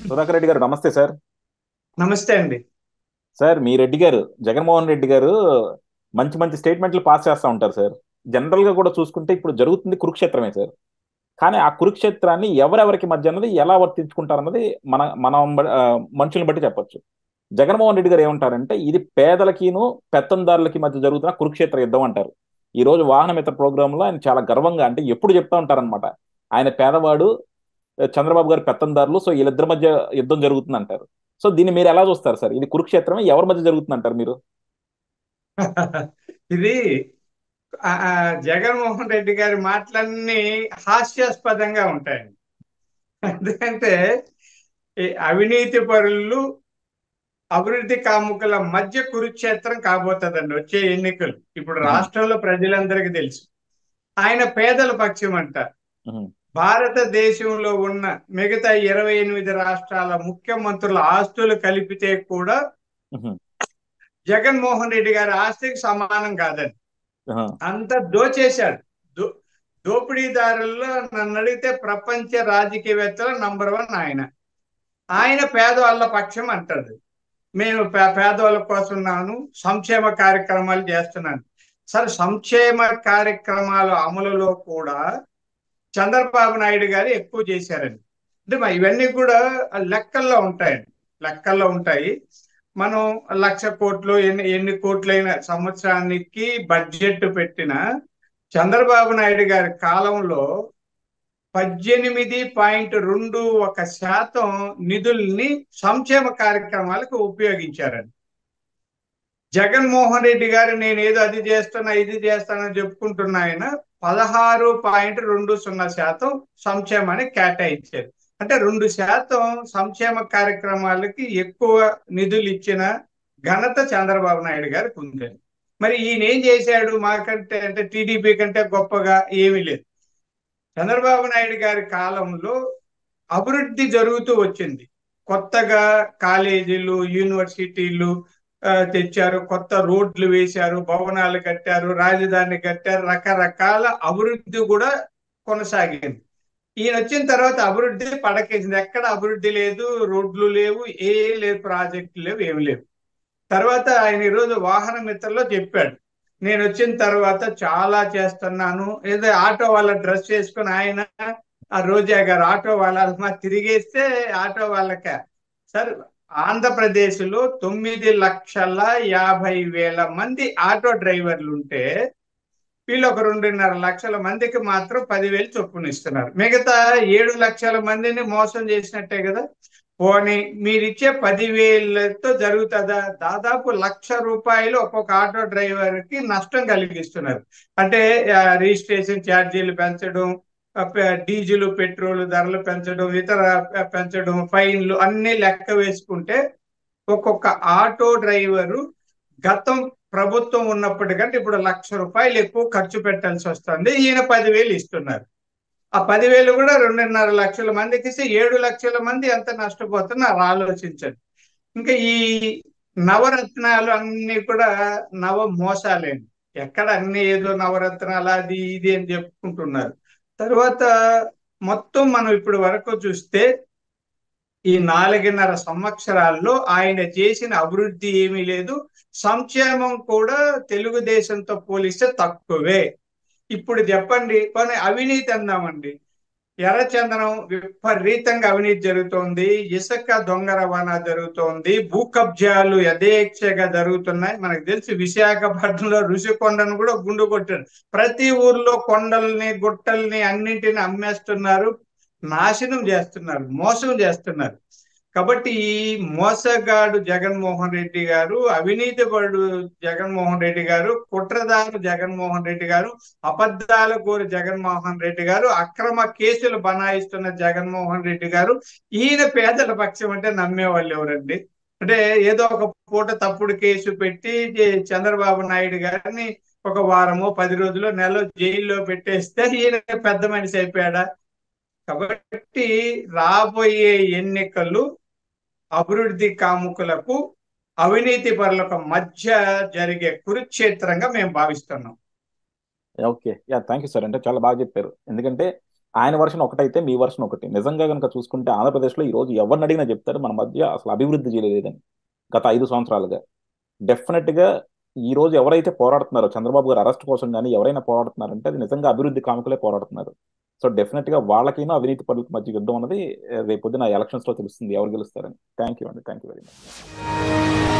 సుధాకర్ రెడ్డి గారు నమస్తే సార్ నమస్తే అండి సార్ మీ రెడ్డి గారు జగన్మోహన్ రెడ్డి గారు మంచి మంచి స్టేట్మెంట్లు పాస్ చేస్తూ ఉంటారు సార్ జనరల్ గా కూడా చూసుకుంటే ఇప్పుడు జరుగుతుంది కురుక్షేత్రమే సార్ కానీ ఆ కురుక్షేత్రాన్ని ఎవరెవరికి మధ్య అన్నది ఎలా వర్తించుకుంటారన్నది మన మనం ఆ, మనుషుల్ని బట్టి చెప్పొచ్చు జగన్మోహన్ రెడ్డి గారు ఏమంటారంటే ఇది పేదలకిను పెత్తందారులకి మధ్య జరుగుతున్న కురుక్షేత్ర యుద్ధం అంటారు ఈ రోజు వాహన మిత్ర ప్రోగ్రామ్ లో ఆయన చాలా గర్వంగా అంటే ఎప్పుడు చెప్తా ఉంటారన్నమాట ఆయన పేదవాడు చంద్రబాబు గారు పెత్తందారులు సో వీళ్ళిద్దరి మధ్య యుద్ధం జరుగుతుంది అంటారు సో దీన్ని మీరు ఎలా చూస్తారు సార్ ఇది కురుక్షేత్రమే ఎవరి మధ్య జరుగుతుంది అంటారు మీరు ఇది ఆ, ఆ, జగన్మోహన్ రెడ్డి గారి మాటలన్నీ హాస్యాస్పదంగా ఉంటాయండి ఎందుకంటే ఈ అవినీతి పరులు అభివృద్ధి కాముకుల మధ్య కురుక్షేత్రం కాబోతుందండి వచ్చే ఎన్నికలు ఇప్పుడు రాష్ట్రంలో ప్రజలందరికీ తెలుసు ఆయన పేదల పక్షం అంటారు ఉహు, భారతదేశంలో ఉన్న మిగతా ఇరవై ఎనిమిది రాష్ట్రాల ముఖ్యమంత్రుల ఆస్తులు కలిపితే కూడా ఉహు, జగన్మోహన్ రెడ్డి గారి ఆస్తికి సమానం కాదండి ఉహు, అంత దోచేశాడు దో దోపిడీదారుల్లో నన్ను అడిగితే ప్రపంచ రాజకీయవేత్తల నంబర్ వన్ ఆయన ఆయన పేదవాళ్ళ పక్షం అంటాడు మేము పే- పేదవాళ్ళ కోసం ఉన్నాను సంక్షేమ కార్యక్రమాలు చేస్తున్నాను సరే సంక్షేమ కార్యక్రమాల అమలులో కూడా చంద్రబాబు నాయుడు గారు ఎక్కువ చేశారండి అంటే మరి ఇవన్నీ కూడా లెక్కల్లో ఉంటాయండి లెక్కల్లో ఉంటాయి మనం లక్ష కోట్లు ఎన్ని ఎన్ని కోట్లైన సంవత్సరానికి బడ్జెట్ పెట్టిన చంద్రబాబు నాయుడు గారి కాలంలో పద్దెనిమిది పాయింట్ రెండు ఒక శాతం నిధుల్ని సంక్షేమ కార్యక్రమాలకు ఉపయోగించారండి జగన్మోహన్ రెడ్డి గారు నేను ఏదో అది చేస్తున్నా ఇది చేస్తానని చెప్పుకుంటున్నా ఆయన పదహారు పాయింట్ రెండు సున్నా శాతం సంక్షేమానికి కేటాయించారు అంటే రెండు శాతం సంక్షేమ కార్యక్రమాలకి ఎక్కువ నిధులు ఇచ్చిన ఘనత చంద్రబాబు నాయుడు గారికి ఉంది మరి ఈయన ఏం చేశాడు మాకంటే అంటే టీడీపీ కంటే గొప్పగా ఏమీ లేదు చంద్రబాబు నాయుడు గారి కాలంలో అభివృద్ధి జరుగుతూ వచ్చింది కొత్తగా కాలేజీలు యూనివర్సిటీలు ఆ, తెచ్చారు కొత్త రోడ్లు వేశారు భవనాలు కట్టారు రాజధాని కట్టారు రకరకాల అభివృద్ధి కూడా కొనసాగింది ఈయన వచ్చిన తర్వాత అభివృద్ధి పడకేసింది ఎక్కడ అభివృద్ధి లేదు రోడ్లు లేవు ఏ లేదు ప్రాజెక్టులు లేవు ఏమి లేవు తర్వాత ఆయన ఈరోజు వాహన మిత్రలో చెప్పాడు నేను వచ్చిన తర్వాత చాలా చేస్తున్నాను ఏదో ఆటో వాళ్ళ డ్రెస్ వేసుకుని ఆయన ఆ రోజా గారు ఆటో వాళ్ళ మా తిరిగేస్తే ఆటో వాళ్ళక సార్ ఆంధ్రప్రదేశ్ లో తొమ్మిది లక్షల యాభై వేల మంది ఆటో డ్రైవర్లు ఉంటే వీళ్ళు ఒక రెండున్నర లక్షల మందికి మాత్రం పదివేలు చొప్పున ఇస్తున్నారు మిగతా ఏడు లక్షల మందిని మోసం చేసినట్టే కదా పోనీ మీరిచ్చే పదివేలతో జరుగుతుందా దాదాపు లక్ష రూపాయలు ఒక్కొక్క ఆటో డ్రైవర్ కి నష్టం కలిగిస్తున్నారు అంటే ఆ, రిజిస్ట్రేషన్ ఛార్జీలు పెంచడం ఆ, పె- డీజిల్ పెట్రోల్ ధరలు పెంచడం ఇతర పె- పెంచడం ఫైన్లు అన్ని లెక్క వేసుకుంటే ఒక్కొక్క ఆటో డ్రైవరు గతం ప్రభుత్వం ఉన్నప్పటికంటే ఇప్పుడు లక్ష రూపాయలు ఎక్కువ ఖర్చు పెట్టాల్సి వస్తుంది ఈయన పదివేలు ఇస్తున్నారు ఆ పదివేలు కూడా రెండున్నర లక్షల మందికి ఇస్తే ఏడు లక్షల మంది ఎంత నష్టపోతున్నారు ఆలోచించండి ఇంకా ఈ నవరత్నాలు అన్ని కూడా నవ మోసాలేండి ఎక్కడ అన్ని ఏదో నవరత్నాలు అది ఇది అని చెప్పుకుంటున్నారు తర్వాత మొత్తం మనం ఇప్పుడు వరకు చూస్తే ఈ నాలుగున్నర సంవత్సరాల్లో ఆయన చేసిన అభివృద్ధి ఏమీ లేదు సంక్షేమం కూడా తెలుగుదేశంతో పోలిస్తే తక్కువే ఇప్పుడు చెప్పండి కొన్ని అవినీతి అందామండి ఎర్రచందనం విపరీతంగా అవినీతి జరుగుతోంది ఇసుక దొంగ రవాణా జరుగుతోంది భూ కబ్జాలు యథేచ్ఛగా జరుగుతున్నాయి మనకు తెలిసి విశాఖపట్నంలో ఋషికొండను కూడా గుండు కొట్టారు ప్రతి ఊర్లో కొండల్ని గుట్టల్ని అన్నింటిని అమ్మేస్తున్నారు నాశనం చేస్తున్నారు మోసం చేస్తున్నారు కాబట్టి ఈ మోసగాడు జగన్మోహన్ రెడ్డి గారు అవినీతి పడు జగన్మోహన్ రెడ్డి గారు కుట్రదారు జగన్మోహన్ రెడ్డి గారు అబద్ధాల కోరి జగన్మోహన్ రెడ్డి గారు అక్రమ కేసులు బనాయిస్తున్న జగన్మోహన్ రెడ్డి గారు ఈయన పేదల పక్షం అంటే నమ్మేవాళ్ళు ఎవరండి అంటే ఏదో ఒక పూట తప్పుడు కేసు పెట్టి జే- చంద్రబాబు నాయుడు గారిని ఒక వారమో పది రోజులు నెల జైల్లో పెట్టేస్తే ఈయన పెద్ద మనిషి అయిపోయాడా కాబట్టి రాబోయే ఎన్నికలు అభివృద్ధి కాముకులకు అవినీతి పరులకు మధ్య జరిగే కురుక్షేత్రంగా మేము భావిస్తున్నాం okay ya thank you sir అంటే చాలా బాగా చెప్పారు ఎందుకంటే ఆయన వర్షన్ ఒకటైతే మీ వర్షన్ ఒకటి నిజంగా కనుక చూసుకుంటే ఆంధ్రప్రదేశ్లో ఈ రోజు ఎవరిని అడిగినా చెప్తారు మన మధ్య అసలు అభివృద్ధి చేయలేదని గత ఐదు సంవత్సరాలుగా డెఫినెట్ గా ఈ రోజు ఎవరైతే పోరాడుతున్నారో చంద్రబాబు గారు అరెస్ట్ కోసం కానీ ఎవరైనా పోరాడుతున్నారంటే అది నిజంగా అభివృద్ధి కాముకులే పోరాడుతున్నారు సో డెఫినెట్ గా వాళ్ళకినూ అవినీతి పరులకు మధ్య యుద్ధం అన్నది రేపు పొద్దున ఎలక్షన్స్ లో తెలుస్తుంది ఎవరు గెలుస్తారని థ్యాంక్ యూ అండి థ్యాంక్ యూ వెరీ మచ్